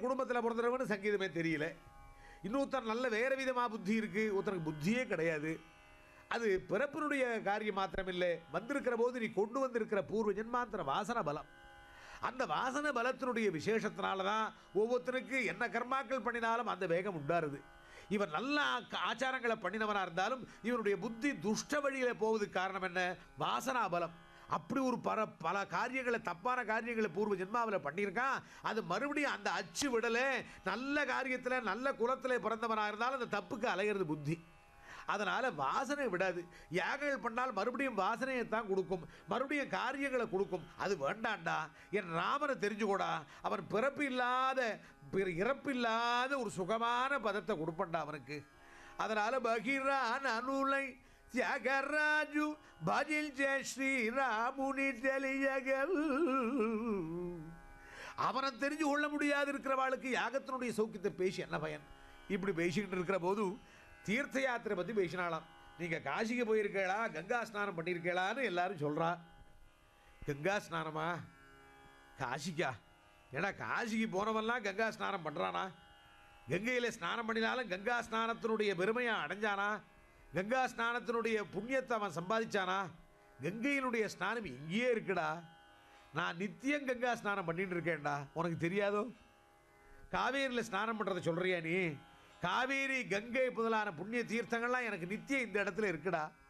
குடும்பத்தில் பிறந்தவனு சங்கீதமே தெரியல இன்னொருத்தர் நல்ல வேறு விதமாக புத்தி இருக்குது ஒருத்தனுக்கு புத்தியே கிடையாது அது பிறப்பினுடைய காரியம் மாத்திரமில்லை வந்திருக்கிற போது நீ கொண்டு வந்திருக்கிற பூர்வ ஜென்மாந்திர வாசன பலம் அந்த வாசன பலத்தினுடைய விசேஷத்தினால தான் ஒவ்வொருத்தனுக்கு என்ன கர்மாக்கள் பண்ணினாலும் அந்த வேகம் உண்டாருது இவன் நல்ல ஆ- ஆச்சாரங்களை பண்ணினவனாக இருந்தாலும் இவனுடைய புத்தி துஷ்ட வழியில் போவதுக்கு காரணம் என்ன வாசனா பலம் அப்படி ஒரு பல பல காரியங்களை தப்பான காரியங்களை பூர்வ ஜென்மாவில் பண்ணியிருக்கான் அது மறுபடியும் அந்த அச்சு விடலை நல்ல காரியத்தில் நல்ல குலத்தில் பிறந்தவனாக இருந்தாலும் அந்த தப்புக்கு அலையிறது புத்தி அதனால் வாசனை விடாது யாகங்கள் பண்ணால் மறுபடியும் வாசனையை தான் கொடுக்கும் மறுபடியும் காரியங்களை கொடுக்கும் அது வேண்டாண்டா என் ராமனை தெரிஞ்சுக்கூடா அவன் பிறப்பு இல்லாத பிற- இறப்பு இல்லாத ஒரு சுகமான பதத்தை கொடுப்பண்டா அவனுக்கு அதனால் பகிரான் அனுலை தியாகராஜு பதில் ஜெய ஸ்ரீராமுனி தெளியகல் அவனை தெரிஞ்சு கொள்ள முடியாது இருக்கிறவாளுக்கு யாகத்தினுடைய சௌக்கியத்தை பேசி என்ன பயன் இப்படி பேசிக்கிட்டு இருக்கிற போது தீர்த்த யாத்திரை பற்றி பேசினாலாம் நீங்கள் காசிக்கு போயிருக்கீங்களா கங்கா ஸ்நானம் பண்ணியிருக்கீங்களான்னு எல்லாரும் சொல்கிறா கங்கா ஸ்நானமா காசிக்கா ஏன்னா காசிக்கு போனவன்லாம் கங்கா ஸ்நானம் பண்ணுறானா கங்கையில் ஸ்நானம் பண்ணினாலும் கங்கா ஸ்நானத்தினுடைய பெருமையை அடைஞ்சானா கங்கா ஸ்நானத்தினுடைய புண்ணியத்தை அவன் சம்பாதிச்சானா கங்கையினுடைய ஸ்நானம் இங்கேயே இருக்குடா நான் நித்தியம் கங்கா ஸ்நானம் பண்ணிட்டு இருக்கேன்டா உனக்கு தெரியாதோ காவேரியில் ஸ்நானம் பண்ணுறதை சொல்கிறியா நீ காவேரி கங்கை முதலான புண்ணிய தீர்த்தங்கள்லாம் எனக்கு நித்தியம் இந்த இடத்துல இருக்குடா